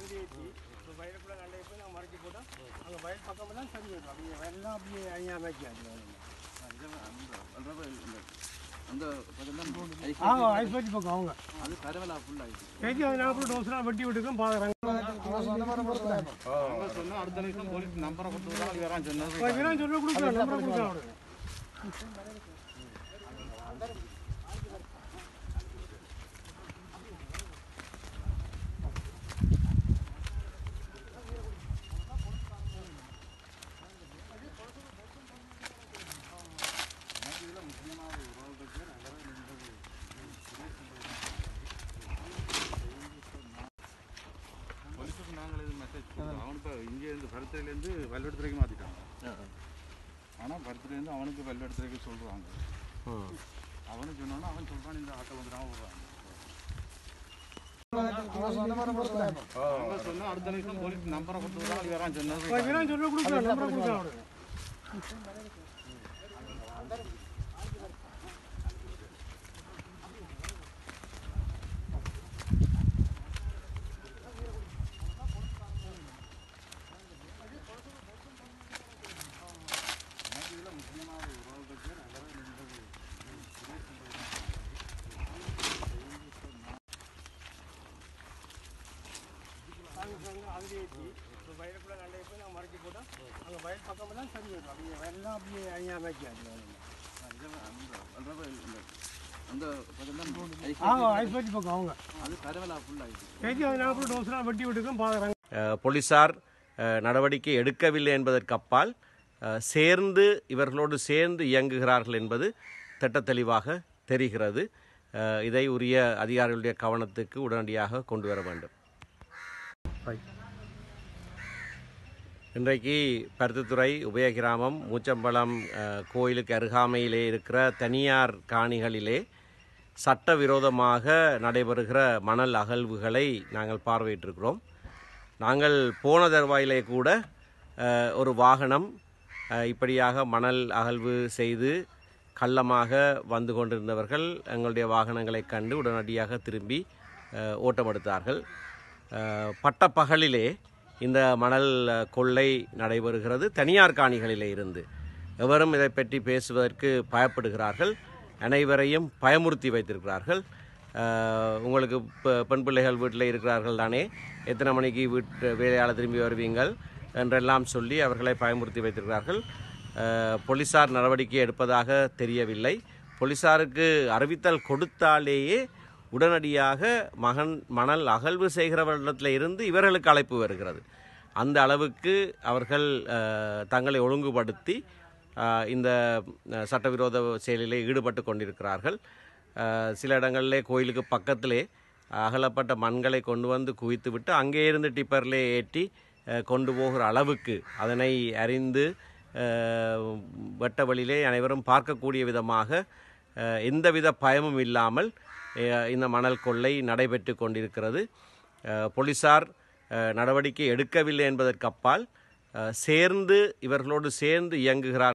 ஏற்றி இப்போ வயலுக்குள்ளே நல்ல போய் நாங்கள் மறைச்சி போட்டோம் அங்கே வயல் பக்கம் தான் சரி வரும் அப்படியே வயல்லாம் அப்படியே அழியாம வைக்காது அந்த பக்கம் ஐஸ் ஆ ஐஸ் வச்சு பக்கம் அவங்க அது கரவலா ஃபுல் ஆயிடுச்சு ஏற்றி அது நாங்கள் டோஸ்லாம் வெட்டி விட்டுக்கோம் பார்க்குறாங்க அவங்க சொன்னா அடுத்த நிமிஷம் போலீஸ் நம்பரை கொடுத்து ஆள் வரான் சொன்னது இதெல்லாம் சொல்ல கொடுக்கலாம் நம்பரை கொடுக்கலாம் அவருக்கு போலீஸுக்கு நாங்கள் இது மெசேஜ் கொடுத்தோம் அவன் இப்போ இங்கேருந்து பருத்திலேருந்து வல்வெடுத்துறைக்கு மாற்றிட்டாங்க ஆனால் பருத்திலேருந்து அவனுக்கு வல்வெடுத்துறைக்கு சொல்கிறாங்க அவனுக்கு சொன்னோன்னா அவன் சொல்கிறான் இந்த ஆட்டோ வந்துடாம விடுறாங்க அவங்க சொன்னா அடுத்த நிமிஷம் போலீஸ் நம்பரை கொடுத்து ஆள் வரான் சொன்னது இதெல்லாம் சொல்ல கொடுக்கலாம் நம்பரை கொடுக்கலாம் அவருக்கு அதில் ஏற்றி இப்போ வயலுக்குள்ளே நல்ல போய் நாங்கள் மறைச்சி போட்டோம் அங்கே வயல் பக்கம் தான் சரி வரும் அப்படியே வயல்லாம் அப்படியே அழியாம வைக்காது அந்த பக்கம் ஐஸ் ஆ ஐஸ் வச்சு பக்கம் அவங்க அது கரவலா ஃபுல் ஆயிடுச்சு ஏற்றி அது நாங்கள் டோஸ்லாம் வெட்டி விட்டுக்கோம் பார்க்குறாங்க அஹ், போலீசார் அஹ், நடவடிக்கை எடுக்கவில்லை என்பதற்கு அப்பால் அஹ், சேர்ந்து இவர்களோடு சேர்ந்து இயங்குகிறார்கள் என்பது திட்ட தெளிவாக தெரிகிறது அஹ், இதை உரிய அதிகாரிகளுடைய கவனத்துக்கு உடனடியாக கொண்டு வர வேண்டும் இன்றைக்கு பருத்தித்துறை உபயகிராமம் மூச்சம்பலம் அஹ், கோயிலுக்கு அருகாமையிலே இருக்கிற தனியார் காணிகளிலே சட்டவிரோதமாக நடைபெறுகிற மணல் அகழ்வுகளை நாங்கள் பார்வையிட்டிருக்கிறோம் நாங்கள் போன தருவாயிலே கூட அஹ், ஒரு வாகனம் அஹ், இப்படியாக மணல் அகழ்வு செய்து கள்ளமாக வந்து கொண்டிருந்தவர்கள் எங்களுடைய வாகனங்களை கண்டு உடனடியாக திரும்பி அஹ், ஓட்டமெடுத்தார்கள் அஹ், பட்டப்பகலிலே இந்த மணல் அஹ், கொள்ளை நடைபெறுகிறது தனியார் காணிகளிலே இருந்து எவரும் இதை பற்றி பேசுவதற்கு பயப்படுகிறார்கள் அனைவரையும் பயமுறுத்தி வைத்திருக்கிறார்கள் அஹ், உங்களுக்கு பெ- பெண் பிள்ளைகள் வீட்டில் இருக்கிறார்கள் தானே எத்தனை மணிக்கு வீட்டு வேலையால் திரும்பி வருவீங்கள் என்றெல்லாம் சொல்லி அவர்களை பயமுறுத்தி வைத்திருக்கிறார்கள் அஹ், போலீசார் நடவடிக்கை எடுப்பதாக தெரியவில்லை போலீசாருக்கு அறிவித்தல் கொடுத்தாலேயே உடனடியாக மகன் மணல் அகழ்வு செய்கிறவர்களிடத்தில் இருந்து இவர்களுக்கு அழைப்பு வருகிறது அந்த அளவுக்கு அவர்கள் அஹ், தங்களை ஒழுங்குபடுத்தி அஹ், இந்த அஹ், சட்டவிரோத செயலிலே ஈடுபட்டு கொண்டிருக்கிறார்கள் அஹ், சில இடங்களிலே கோயிலுக்கு பக்கத்திலே அகலப்பட்ட மண்களை கொண்டு வந்து குவித்துவிட்டு அங்கே இருந்து டிப்பர்லே ஏற்றி அஹ், கொண்டு போகிற அளவுக்கு அதனை அறிந்து அஹ், வெட்ட வழியிலே அனைவரும் பார்க்கக்கூடிய விதமாக அஹ், எந்தவித பயமும் இல்லாமல் அஹ், இந்த மணல் கொள்ளை நடைபெற்று கொண்டிருக்கிறது அஹ், போலீசார் அஹ், நடவடிக்கை எடுக்கவில்லை என்பதற்கு அப்பால் அஹ், சேர்ந்து இவர்களோடு சேர்ந்து இயங்குகிறார்